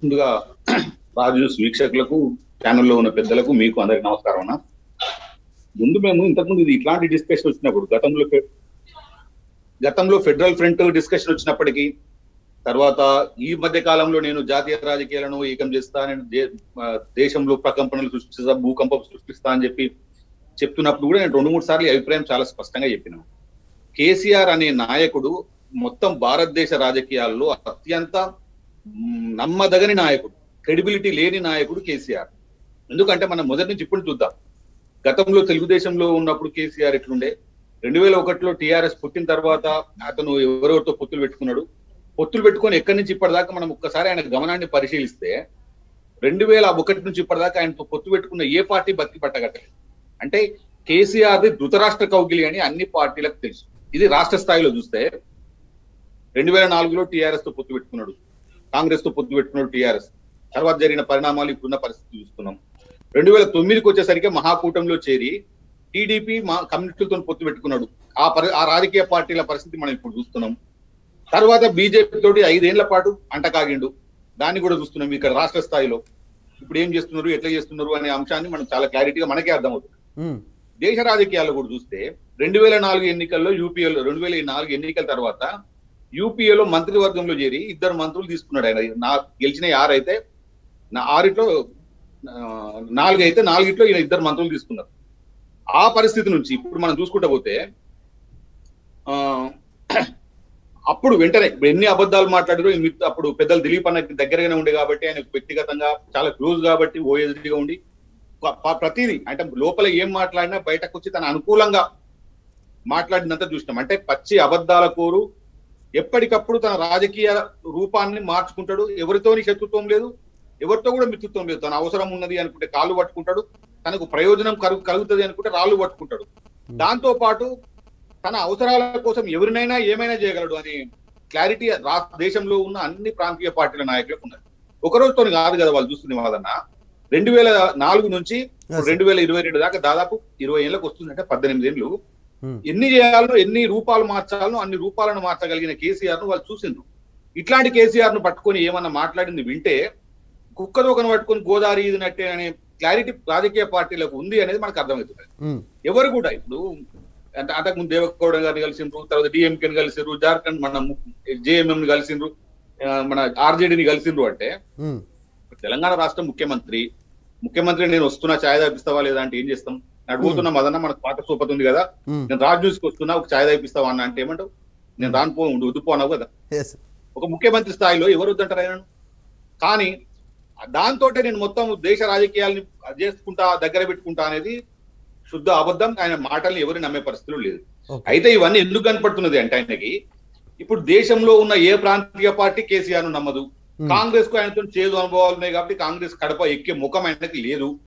ముందుగా రాజు న్యూస్ వీక్షకులకు ఛానల్లో ఉన్న పెద్దలకు మీకు అందరికి నమస్కారం అన్న ముందు మేము ఇంతకుముందు ఇది ఇట్లాంటి డిస్కషన్ వచ్చినప్పుడు గతంలో ఫె- గతంలో ఫెడరల్ ఫ్రంట్ డిస్కషన్ వచ్చినప్పటికీ తర్వాత ఈ మధ్య కాలంలో నేను జాతీయ రాజకీయాలను ఏకం చేస్తా నేను దే- ఆ, దేశంలో ప్రకంపనలు సృష్టిస్తా భూకంపం సృష్టిస్తా అని చెప్పి చెప్తున్నప్పుడు కూడా నేను రెండు మూడు సార్లు ఈ అభిప్రాయం చాలా స్పష్టంగా చెప్పినాను కేసీఆర్ అనే నాయకుడు మొత్తం భారతదేశ రాజకీయాల్లో అత్యంత మ్, నమ్మదగని నాయకుడు క్రెడిబిలిటీ లేని నాయకుడు కేసీఆర్ ఎందుకంటే మనం మొదటి నుంచి ఇప్పుడు చూద్దాం గతంలో తెలుగుదేశంలో ఉన్నప్పుడు కేసీఆర్ ఎట్లుండే రెండు వేల ఒకటిలో టీఆర్ఎస్ పుట్టిన తర్వాత అతను ఎవరెవరితో పొత్తులు పెట్టుకున్నాడు పొత్తులు పెట్టుకొని ఎక్కడి నుంచి ఇప్పటిదాకా మనం ఒక్కసారి ఆయన గమనాన్ని పరిశీలిస్తే రెండు వేల ఒకటి నుంచి ఇప్పటిదాకా ఆయనతో పొత్తు పెట్టుకున్న ఏ పార్టీ బతికి పట్టగట్టలేదు అంటే కేసీఆర్ది ధృతరాష్ట్ర కౌగిలి అని అన్ని పార్టీలకు తెలుసు ఇది రాష్ట్ర స్థాయిలో చూస్తే రెండు వేల నాలుగులో టీఆర్ఎస్ తో పొత్తు పెట్టుకున్నాడు కాంగ్రెస్ తో పొత్తు పెట్టుకున్నాడు టీఆర్ఎస్ తర్వాత జరిగిన పరిణామాలు ఇప్పుడున్న పరిస్థితి చూస్తున్నాం రెండు వేల తొమ్మిదికి వచ్చేసరికి మహాకూటమిలో చేరి టీడీపీ మా కమ్యూనిస్టులతో పొత్తు పెట్టుకున్నాడు ఆ పరి ఆ రాజకీయ పార్టీల పరిస్థితి మనం ఇప్పుడు చూస్తున్నాం తర్వాత బీజేపీ తోటి ఐదేళ్ల పాటు అంటకాగిండు దాన్ని కూడా చూస్తున్నాం ఇక్కడ రాష్ట్ర స్థాయిలో ఇప్పుడు ఏం చేస్తున్నారు ఎట్లా చేస్తున్నారు అనే అంశాన్ని మనం చాలా క్లారిటీగా మనకే అర్థమవుతుంది ఉమ్, దేశ రాజకీయాల్లో కూడా చూస్తే రెండు వేల నాలుగు ఎన్నికల్లో యూపీఏలో రెండు వేల నాలుగు ఎన్నికల తర్వాత యూపీఏలో మంత్రివర్గంలో చేరి ఇద్దరు మంత్రులు తీసుకున్నాడు ఆయన నా గెలిచిన ఆరైతే నా ఆరిట్లో ఆ, నాలుగు అయితే నాలుగిట్లో ఈయన ఇద్దరు మంత్రులు తీసుకున్నారు ఆ పరిస్థితి నుంచి ఇప్పుడు మనం చూసుకుంటా పోతే ఆ, అప్పుడు వెంటనే ఇప్పుడు ఎన్ని అబద్ధాలు మాట్లాడారో ఈ మిత్- అప్పుడు పెద్దలు దిలీప్ అన్నకి దగ్గరగానే ఉండే కాబట్టి ఆయన వ్యక్తిగతంగా చాలా క్లోజ్ కాబట్టి ఓఎస్డీగా ఉండి ప- ప- ప్రతిదీ అంటే లోపల ఏం మాట్లాడినా బయటకు వచ్చి తన అనుకూలంగా మాట్లాడినంత చూసినాం అంటే పచ్చి అబద్ధాల కోరు ఎప్పటికప్పుడు తన రాజకీయ రూపాన్ని మార్చుకుంటాడు ఎవరితోని శత్రుత్వం లేదు ఎవరితో కూడా మిత్రుత్వం లేదు తన అవసరం ఉన్నది అనుకుంటే కాళ్ళు పట్టుకుంటాడు తనకు ప్రయోజనం కలుగు కలుగుతుంది అనుకుంటే రాళ్ళు పట్టుకుంటాడు దాంతో పాటు తన అవసరాల కోసం ఎవరినైనా ఏమైనా చేయగలడు అని క్లారిటీ రా దేశంలో ఉన్న అన్ని ప్రాంతీయ పార్టీల నాయకులకు ఉన్నది ఒక రోజుతో కాదు కదా వాళ్ళు చూస్తుంది వాళ్ళన్న రెండు వేల నాలుగు నుంచి Yes. రెండు వేల ఇరవై రెండు దాకా దాదాపు ఇరవై ఏళ్ళకి వస్తుందంటే పద్దెనిమిది ఏళ్ళు ఉమ్, ఎన్ని చేయాలో ఎన్ని రూపాలు మార్చాలో అన్ని రూపాలను మార్చగలిగిన కేసీఆర్ ను వాళ్ళు చూసిండ్రు ఇట్లాంటి కేసీఆర్ ను పట్టుకొని ఏమన్నా మాట్లాడింది వింటే కుక్క దూకను పట్టుకొని గోదావరి ఈదినట్టే అనే క్లారిటీ రాజకీయ పార్టీలకు ఉంది అనేది మనకు అర్థమవుతుంది ఉమ్, ఎవరు కూడా ఇప్పుడు అంటే అంతకుముందు దేవగౌడ గారిని కలిసిండ్రు తర్వాత డిఎంకేని కలిసిండ్రు జార్ఖండ్ మన జేఎంఎం ని కలిసిండ్రు ఆ, మన ఆర్జేడీని కలిసిండ్రు అంటే ఉమ్, తెలంగాణ రాష్ట్ర ముఖ్యమంత్రి ముఖ్యమంత్రి నేను వస్తున్నా ఛాయ్ తాపిస్తావా లేదా అంటే ఏం చేస్తాం అడుగుతున్నా మదన్న మనకు పాత సూపతి ఉంది కదా ఉమ్, నేను రాజ్ న్యూస్ కి వస్తున్నా ఒక ఛాయ్ తాపిస్తావా అన్న అంటే ఏమంటావు నేను రాను పో వద్దుపో అన్నావు కదా yes, ఒక ముఖ్యమంత్రి స్థాయిలో ఎవరు వద్దంటారు ఆయనను కానీ దాంతో నేను మొత్తం దేశ రాజకీయాల్ని చేసుకుంటా దగ్గర పెట్టుకుంటా అనేది శుద్ధ అబద్ధం ఆయన మాటల్ని ఎవరు నమ్మే పరిస్థితులు లేదు okay. అయితే ఇవన్నీ ఎందుకు కనపడుతున్నది అంటే ఆయనకి ఇప్పుడు దేశంలో ఉన్న ఏ ప్రాంతీయ పార్టీ కేసీఆర్ ను నమ్మదు Hmm. కాంగ్రెస్ కు ఆయనతో చేదు అనుభవాలు ఉన్నాయి కాబట్టి కాంగ్రెస్ కడప ఎక్కే ముఖం ఆయనకి లేదు